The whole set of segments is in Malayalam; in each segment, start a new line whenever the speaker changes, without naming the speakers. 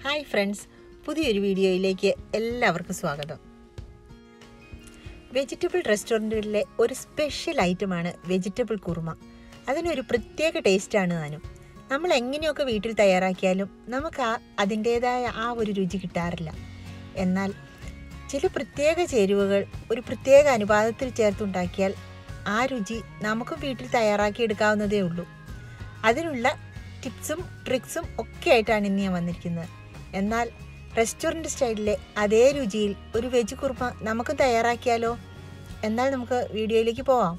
ഹായ് ഫ്രണ്ട്സ് പുതിയൊരു വീഡിയോയിലേക്ക് എല്ലാവർക്കും സ്വാഗതം വെജിറ്റബിൾ റെസ്റ്റോറൻറ്റുകളിലെ ഒരു സ്പെഷ്യൽ ഐറ്റമാണ് വെജിറ്റബിൾ കുറുമ അതിനൊരു പ്രത്യേക ടേസ്റ്റാണ് താനും നമ്മൾ എങ്ങനെയൊക്കെ വീട്ടിൽ തയ്യാറാക്കിയാലും നമുക്ക് ആ അതിൻ്റേതായ ആ ഒരു രുചി കിട്ടാറില്ല എന്നാൽ ചില പ്രത്യേക ചേരുവകൾ ഒരു പ്രത്യേക അനുപാതത്തിൽ ചേർത്തുണ്ടാക്കിയാൽ ആ രുചി നമുക്കും വീട്ടിൽ തയ്യാറാക്കിയെടുക്കാവുന്നതേ ഉള്ളൂ അതിനുള്ള ടിപ്സും ട്രിക്സും ഒക്കെ ആയിട്ടാണ് ഇന്ന് ഞാൻ വന്നിരിക്കുന്നത് എന്നാൽ റെസ്റ്റോറൻറ്റ് സ്റ്റൈലിലെ അതേ രുചിയിൽ ഒരു വെജ് കുറുമ നമുക്കും തയ്യാറാക്കിയാലോ എന്നാൽ നമുക്ക് വീഡിയോയിലേക്ക് പോവാം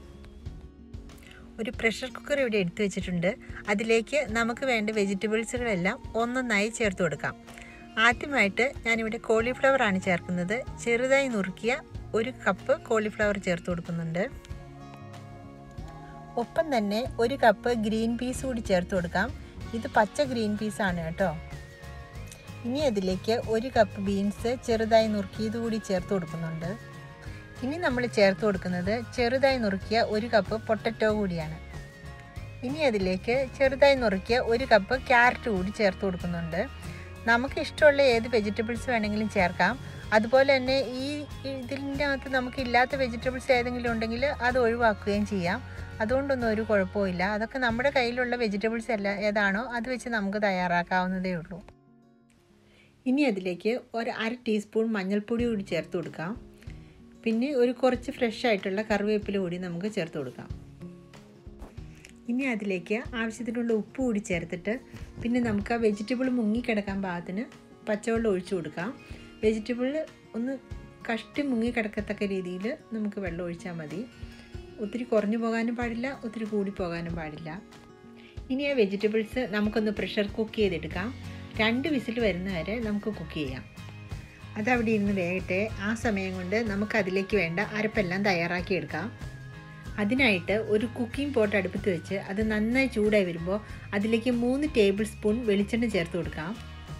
ഒരു പ്രഷർ കുക്കർ ഇവിടെ എടുത്തു വെച്ചിട്ടുണ്ട് അതിലേക്ക് നമുക്ക് വേണ്ട വെജിറ്റബിൾസുകളെല്ലാം ഒന്നൊന്നായി ചേർത്ത് കൊടുക്കാം ആദ്യമായിട്ട് ഞാനിവിടെ കോളിഫ്ലവർ ആണ് ചേർക്കുന്നത് ചെറുതായി നുറുക്കിയ ഒരു കപ്പ് കോളിഫ്ലവർ ചേർത്ത് കൊടുക്കുന്നുണ്ട് ഒപ്പം തന്നെ ഒരു കപ്പ് ഗ്രീൻ പീസ് കൂടി ചേർത്ത് കൊടുക്കാം ഇത് പച്ച ഗ്രീൻ പീസ് ആണ് കേട്ടോ ഇനി അതിലേക്ക് ഒരു കപ്പ് ബീൻസ് ചെറുതായി നുറുക്കിയത് കൂടി ചേർത്ത് കൊടുക്കുന്നുണ്ട് ഇനി നമ്മൾ ചേർത്ത് കൊടുക്കുന്നത് ചെറുതായി നുറുക്കിയ ഒരു കപ്പ് പൊട്ടറ്റോ കൂടിയാണ് ഇനി അതിലേക്ക് ചെറുതായി നുറുക്കിയ ഒരു കപ്പ് ക്യാരറ്റ് കൂടി ചേർത്ത് കൊടുക്കുന്നുണ്ട് നമുക്ക് ഇഷ്ടമുള്ള ഏത് വെജിറ്റബിൾസ് വേണമെങ്കിലും ചേർക്കാം അതുപോലെ തന്നെ ഈ ഇതിൻ്റെ അകത്ത് നമുക്ക് ഇല്ലാത്ത വെജിറ്റബിൾസ് ഏതെങ്കിലും ഉണ്ടെങ്കിൽ അത് ഒഴിവാക്കുകയും ചെയ്യാം അതുകൊണ്ടൊന്നും ഒരു കുഴപ്പമില്ല അതൊക്കെ നമ്മുടെ കയ്യിലുള്ള വെജിറ്റബിൾസ് അല്ല ഏതാണോ അത് വെച്ച് നമുക്ക് തയ്യാറാക്കാവുന്നതേ ഉള്ളൂ ഇനി അതിലേക്ക് ഒരു അര ടീസ്പൂൺ മഞ്ഞൾപ്പൊടി കൂടി ചേർത്ത് കൊടുക്കാം പിന്നെ ഒരു കുറച്ച് ഫ്രഷ് ആയിട്ടുള്ള കറിവേപ്പില കൂടി നമുക്ക് ചേർത്ത് കൊടുക്കാം ഇനി അതിലേക്ക് ആവശ്യത്തിനുള്ള ഉപ്പ് കൂടി ചേർത്തിട്ട് പിന്നെ നമുക്ക് ആ വെജിറ്റബിൾ മുങ്ങിക്കിടക്കാൻ പാകത്തിന് പച്ചവെള്ളം ഒഴിച്ചു കൊടുക്കാം വെജിറ്റബിൾ ഒന്ന് കഷ്ടി മുങ്ങിക്കിടക്കത്തക്ക രീതിയിൽ നമുക്ക് വെള്ളം ഒഴിച്ചാൽ മതി ഒത്തിരി കുറഞ്ഞു പോകാനും പാടില്ല ഒത്തിരി കൂടി പോകാനും പാടില്ല ഇനി ആ വെജിറ്റബിൾസ് നമുക്കൊന്ന് പ്രഷർ കുക്ക് ചെയ്തെടുക്കാം രണ്ട് വിസിൽ വരുന്ന വരെ നമുക്ക് കുക്ക് ചെയ്യാം അതവിടെ ഇരുന്ന് വേകട്ടെ ആ സമയം കൊണ്ട് നമുക്ക് അതിലേക്ക് വേണ്ട അരപ്പെല്ലാം തയ്യാറാക്കി എടുക്കാം അതിനായിട്ട് ഒരു കുക്കിംഗ് പോട്ട് അടുപ്പത്ത് വെച്ച് അത് നന്നായി ചൂടായി വരുമ്പോൾ അതിലേക്ക് മൂന്ന് ടേബിൾ സ്പൂൺ വെളിച്ചെണ്ണ ചേർത്ത് കൊടുക്കാം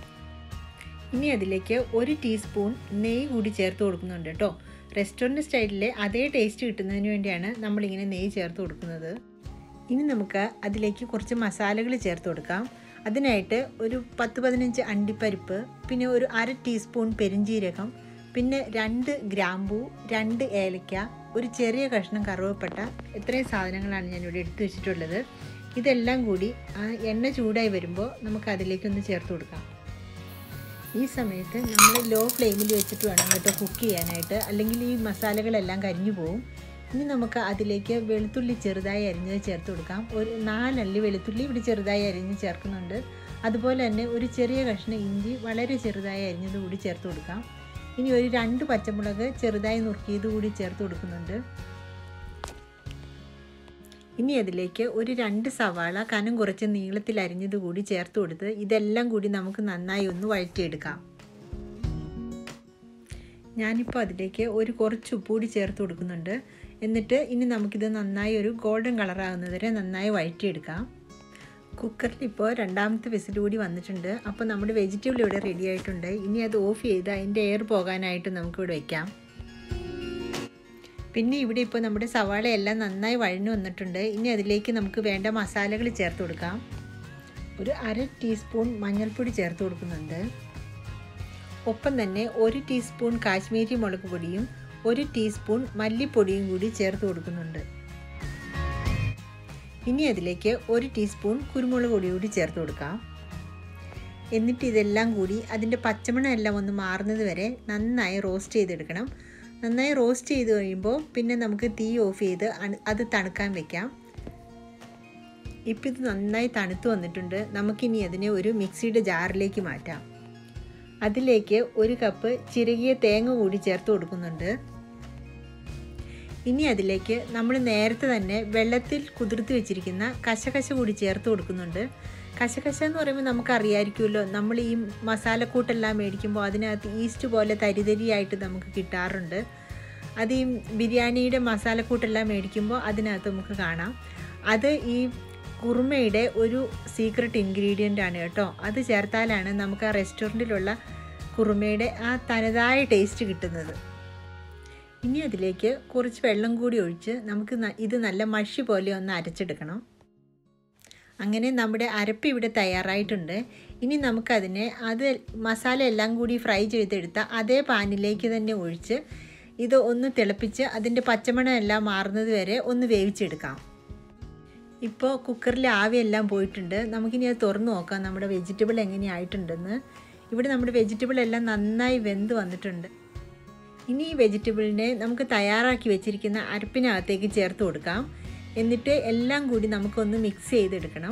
ഇനി അതിലേക്ക് ഒരു ടീസ്പൂൺ നെയ്യ് കൂടി ചേർത്ത് കൊടുക്കുന്നുണ്ട് കേട്ടോ റെസ്റ്റോറൻറ്റ് സ്റ്റൈലിലെ അതേ ടേസ്റ്റ് കിട്ടുന്നതിന് വേണ്ടിയാണ് നമ്മളിങ്ങനെ നെയ്യ് ചേർത്ത് കൊടുക്കുന്നത് ഇനി നമുക്ക് അതിലേക്ക് കുറച്ച് മസാലകൾ ചേർത്ത് കൊടുക്കാം അതിനായിട്ട് ഒരു പത്ത് പതിനഞ്ച് അണ്ടിപ്പരിപ്പ് പിന്നെ ഒരു അര ടീസ്പൂൺ പെരിഞ്ജീരകം പിന്നെ രണ്ട് ഗ്രാമ്പൂ രണ്ട് ഏലക്ക ഒരു ചെറിയ കഷ്ണം കറുവപ്പട്ട ഇത്രയും സാധനങ്ങളാണ് ഞാനിവിടെ എടുത്തു വെച്ചിട്ടുള്ളത് ഇതെല്ലാം കൂടി ആ എണ്ണ ചൂടായി വരുമ്പോൾ നമുക്ക് അതിലേക്കൊന്ന് ചേർത്ത് കൊടുക്കാം ഈ സമയത്ത് നമ്മൾ ലോ ഫ്ലെയിമിൽ വെച്ചിട്ട് വേണം കേട്ടോ കുക്ക് ചെയ്യാനായിട്ട് അല്ലെങ്കിൽ ഈ മസാലകളെല്ലാം കരിഞ്ഞു പോകും ഇനി നമുക്ക് അതിലേക്ക് വെളുത്തുള്ളി ചെറുതായി അരിഞ്ഞത് ചേർത്ത് കൊടുക്കാം ഒരു നാലല്ലി വെളുത്തുള്ളി ഇവിടെ ചെറുതായി അരിഞ്ഞ് ചേർക്കുന്നുണ്ട് അതുപോലെ തന്നെ ഒരു ചെറിയ കഷ്ണം ഇഞ്ചി വളരെ ചെറുതായി അരിഞ്ഞത് കൂടി ചേർത്ത് കൊടുക്കാം ഇനി ഒരു രണ്ട് പച്ചമുളക് ചെറുതായി നുറുക്കിയത് കൂടി ചേർത്ത് കൊടുക്കുന്നുണ്ട് ഇനി അതിലേക്ക് ഒരു രണ്ട് സവാള കനം കുറച്ച് നീളത്തിൽ അരിഞ്ഞത് കൂടി ചേർത്ത് കൊടുത്ത് ഇതെല്ലാം കൂടി നമുക്ക് നന്നായി ഒന്ന് വഴറ്റിയെടുക്കാം ഞാനിപ്പോൾ അതിലേക്ക് ഒരു കുറച്ച് ഉപ്പ് കൂടി ചേർത്ത് കൊടുക്കുന്നുണ്ട് എന്നിട്ട് ഇനി നമുക്കിത് നന്നായി ഒരു ഗോൾഡൻ കളറാകുന്നത് വരെ നന്നായി വഴറ്റിയെടുക്കാം കുക്കറിൽ ഇപ്പോൾ രണ്ടാമത്തെ വിസിൽ കൂടി വന്നിട്ടുണ്ട് അപ്പോൾ നമ്മുടെ വെജിറ്റബിൾ ഇവിടെ റെഡി ആയിട്ടുണ്ട് ഇനി അത് ഓഫ് ചെയ്ത് അതിൻ്റെ എയർ പോകാനായിട്ട് നമുക്കിവിടെ വയ്ക്കാം പിന്നെ ഇവിടെ ഇപ്പോൾ നമ്മുടെ സവാളയെല്ലാം നന്നായി വഴഞ്ഞു വന്നിട്ടുണ്ട് ഇനി അതിലേക്ക് നമുക്ക് വേണ്ട മസാലകൾ ചേർത്ത് കൊടുക്കാം ഒരു അര ടീസ്പൂൺ മഞ്ഞൾപ്പൊടി ചേർത്ത് കൊടുക്കുന്നുണ്ട് ഒപ്പം തന്നെ ഒരു ടീസ്പൂൺ കാശ്മീരി മുളക് പൊടിയും ഒരു ടീസ്പൂൺ മല്ലിപ്പൊടിയും കൂടി ചേർത്ത് കൊടുക്കുന്നുണ്ട് ഇനി അതിലേക്ക് ഒരു ടീസ്പൂൺ കുരുമുളക് പൊടി കൂടി ചേർത്ത് കൊടുക്കാം എന്നിട്ട് ഇതെല്ലാം കൂടി അതിൻ്റെ പച്ചമണം എല്ലാം ഒന്ന് മാറുന്നത് വരെ നന്നായി റോസ്റ്റ് ചെയ്തെടുക്കണം നന്നായി റോസ്റ്റ് ചെയ്ത് കഴിയുമ്പോൾ പിന്നെ നമുക്ക് തീ ഓഫ് ചെയ്ത് അത് തണുക്കാൻ വെക്കാം ഇപ്പം ഇത് നന്നായി തണുത്ത് വന്നിട്ടുണ്ട് നമുക്കിനി അതിനെ ഒരു മിക്സിയുടെ ജാറിലേക്ക് മാറ്റാം അതിലേക്ക് ഒരു കപ്പ് ചിരകിയ തേങ്ങ കൂടി ചേർത്ത് കൊടുക്കുന്നുണ്ട് ഇനി അതിലേക്ക് നമ്മൾ നേരത്തെ തന്നെ വെള്ളത്തിൽ കുതിർത്ത് വെച്ചിരിക്കുന്ന കശകശ കൂടി ചേർത്ത് കൊടുക്കുന്നുണ്ട് കശകശ എന്ന് പറയുമ്പോൾ നമുക്കറിയാമായിരിക്കുമല്ലോ നമ്മൾ ഈ മസാലക്കൂട്ടെല്ലാം മേടിക്കുമ്പോൾ അതിനകത്ത് ഈസ്റ്റ് പോലെ തരിതരിയായിട്ട് നമുക്ക് കിട്ടാറുണ്ട് അത് ഈ ബിരിയാണിയുടെ മസാലക്കൂട്ടെല്ലാം മേടിക്കുമ്പോൾ അതിനകത്ത് നമുക്ക് കാണാം അത് ഈ കുറുമയുടെ ഒരു സീക്രട്ട് ഇൻഗ്രീഡിയൻ്റ് ആണ് കേട്ടോ അത് ചേർത്താലാണ് നമുക്ക് ആ റെസ്റ്റോറൻറ്റിലുള്ള കുറുമയുടെ ആ തനതായ ടേസ്റ്റ് കിട്ടുന്നത് ഇനി അതിലേക്ക് കുറച്ച് വെള്ളം കൂടി ഒഴിച്ച് നമുക്ക് ഇത് നല്ല മഷി പോലെ ഒന്ന് അരച്ചെടുക്കണം അങ്ങനെ നമ്മുടെ അരപ്പ് ഇവിടെ തയ്യാറായിട്ടുണ്ട് ഇനി നമുക്കതിനെ അത് മസാല എല്ലാം കൂടി ഫ്രൈ ചെയ്തെടുത്ത അതേ പാനിലേക്ക് തന്നെ ഒഴിച്ച് ഇത് ഒന്ന് തിളപ്പിച്ച് അതിൻ്റെ പച്ചമണം എല്ലാം മാറുന്നത് വരെ ഒന്ന് വേവിച്ചെടുക്കാം ഇപ്പോൾ കുക്കറിൽ ആവിയെല്ലാം പോയിട്ടുണ്ട് നമുക്കിനി അത് തുറന്ന് നോക്കാം നമ്മുടെ വെജിറ്റബിൾ എങ്ങനെയായിട്ടുണ്ടെന്ന് ഇവിടെ നമ്മുടെ വെജിറ്റബിൾ എല്ലാം നന്നായി വെന്ത് വന്നിട്ടുണ്ട് ഇനി ഈ വെജിറ്റബിളിനെ നമുക്ക് തയ്യാറാക്കി വെച്ചിരിക്കുന്ന അരപ്പിനകത്തേക്ക് ചേർത്ത് കൊടുക്കാം എന്നിട്ട് എല്ലാം കൂടി നമുക്കൊന്ന് മിക്സ് ചെയ്തെടുക്കണം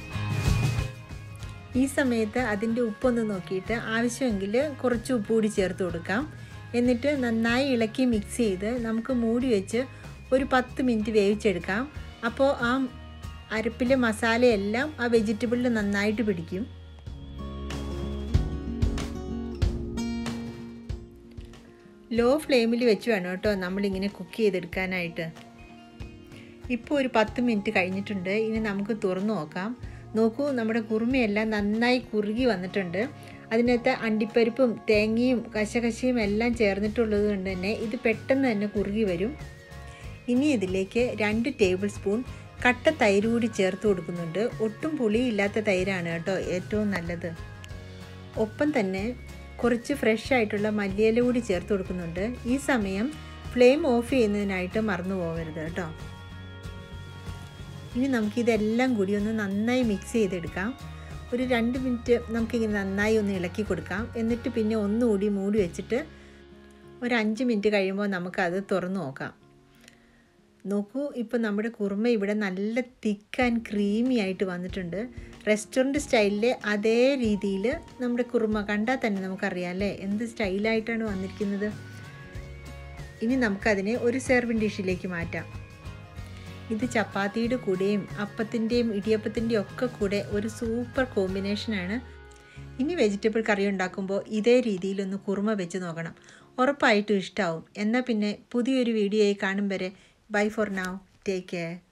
ഈ സമയത്ത് അതിൻ്റെ ഉപ്പൊന്ന് നോക്കിയിട്ട് ആവശ്യമെങ്കിൽ കുറച്ച് ഉപ്പ് കൂടി ചേർത്ത് കൊടുക്കാം എന്നിട്ട് നന്നായി ഇളക്കി മിക്സ് ചെയ്ത് നമുക്ക് മൂടി വെച്ച് ഒരു പത്ത് മിനിറ്റ് വേവിച്ചെടുക്കാം അപ്പോൾ ആ അരപ്പിലെ മസാലയെല്ലാം ആ വെജിറ്റബിളിൽ നന്നായിട്ട് പിടിക്കും ലോ ഫ്ലെയിമിൽ വെച്ച് വേണം കേട്ടോ നമ്മളിങ്ങനെ കുക്ക് ചെയ്തെടുക്കാനായിട്ട് ഇപ്പോൾ ഒരു പത്ത് മിനിറ്റ് കഴിഞ്ഞിട്ടുണ്ട് ഇനി നമുക്ക് തുറന്നു നോക്കാം നോക്കൂ നമ്മുടെ കുറുമയെല്ലാം നന്നായി കുറുകി വന്നിട്ടുണ്ട് അതിനകത്ത് അണ്ടിപ്പരിപ്പും തേങ്ങയും കശകശയും എല്ലാം ചേർന്നിട്ടുള്ളത് കൊണ്ട് തന്നെ ഇത് പെട്ടെന്ന് തന്നെ കുറുകി വരും ഇനി ഇതിലേക്ക് രണ്ട് ടേബിൾ സ്പൂൺ കട്ട തൈര് കൂടി ചേർത്ത് കൊടുക്കുന്നുണ്ട് ഒട്ടും പുളിയില്ലാത്ത തൈരാണ് കേട്ടോ ഏറ്റവും നല്ലത് ഒപ്പം തന്നെ കുറച്ച് ഫ്രഷ് ആയിട്ടുള്ള മല്ലിയില കൂടി ചേർത്ത് കൊടുക്കുന്നുണ്ട് ഈ സമയം ഫ്ലെയിം ഓഫ് ചെയ്യുന്നതിനായിട്ട് മറന്നു പോകരുത് കേട്ടോ ഇനി നമുക്കിതെല്ലാം കൂടി ഒന്ന് നന്നായി മിക്സ് ചെയ്തെടുക്കാം ഒരു രണ്ട് മിനിറ്റ് നമുക്കിങ്ങനെ നന്നായി ഒന്ന് ഇളക്കി കൊടുക്കാം എന്നിട്ട് പിന്നെ ഒന്നുകൂടി മൂടി വെച്ചിട്ട് ഒരു അഞ്ച് മിനിറ്റ് കഴിയുമ്പോൾ നമുക്കത് തുറന്നു നോക്കാം നോക്കൂ ഇപ്പോൾ നമ്മുടെ കുറുമ ഇവിടെ നല്ല തിക്ക് ആൻഡ് ക്രീമി ആയിട്ട് വന്നിട്ടുണ്ട് റെസ്റ്റോറൻറ്റ് സ്റ്റൈലിലെ അതേ രീതിയിൽ നമ്മുടെ കുറുമ കണ്ടാൽ തന്നെ നമുക്കറിയാം അല്ലേ എന്ത് സ്റ്റൈലായിട്ടാണ് വന്നിരിക്കുന്നത് ഇനി നമുക്കതിനെ ഒരു സെർവിങ് ഡിഷിലേക്ക് മാറ്റാം ഇത് ചപ്പാത്തിയുടെ കൂടെയും അപ്പത്തിൻ്റെയും ഇടിയപ്പത്തിൻ്റെയും ഒക്കെ കൂടെ ഒരു സൂപ്പർ കോമ്പിനേഷനാണ് ഇനി വെജിറ്റബിൾ കറി ഉണ്ടാക്കുമ്പോൾ ഇതേ രീതിയിലൊന്ന് കുറുമ വെച്ച് നോക്കണം ഉറപ്പായിട്ടും ഇഷ്ടമാവും എന്നാൽ പിന്നെ പുതിയൊരു വീഡിയോയിൽ കാണും വരെ bye for now take care